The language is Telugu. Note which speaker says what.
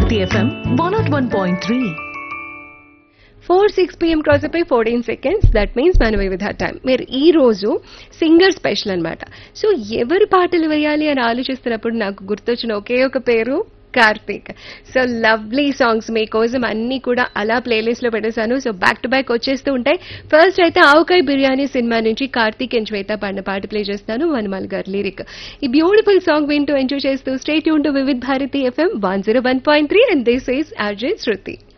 Speaker 1: Bharati F M one not one point three
Speaker 2: four six P M cross అయిపోయి ఫోర్టీన్ సెకండ్స్ దట్ మీన్స్ మన వివిధ టైం మీరు ఈ రోజు సింగర్ స్పెషల్ అన్నమాట సో ఎవరి పాటలు వేయాలి అని ఆలోచిస్తున్నప్పుడు నాకు గుర్తొచ్చిన ఒకే ఒక పేరు కార్తీక్ సో లవ్లీ సాంగ్స్ మీకోసం అన్ని కూడా అలా ప్లేలిస్ట్ లో పెట్టేశాను సో బ్యాక్ టు బ్యాక్ వచ్చేస్తూ ఉంటాయి ఫస్ట్ అయితే ఆవకాయ బిర్యానీ సినిమా నుంచి కార్తీక్ అండ్ శ్వేత పాడిన పాట ప్లే చేస్తాను వనమాల్ గారి లిరిక్ ఈ బ్యూటిఫుల్ సాంగ్ వింటూ ఎంజాయ్ చేస్తూ స్టేట్ యూన్ to Vividh Bharati F M one zero one point three and this is R J Shruti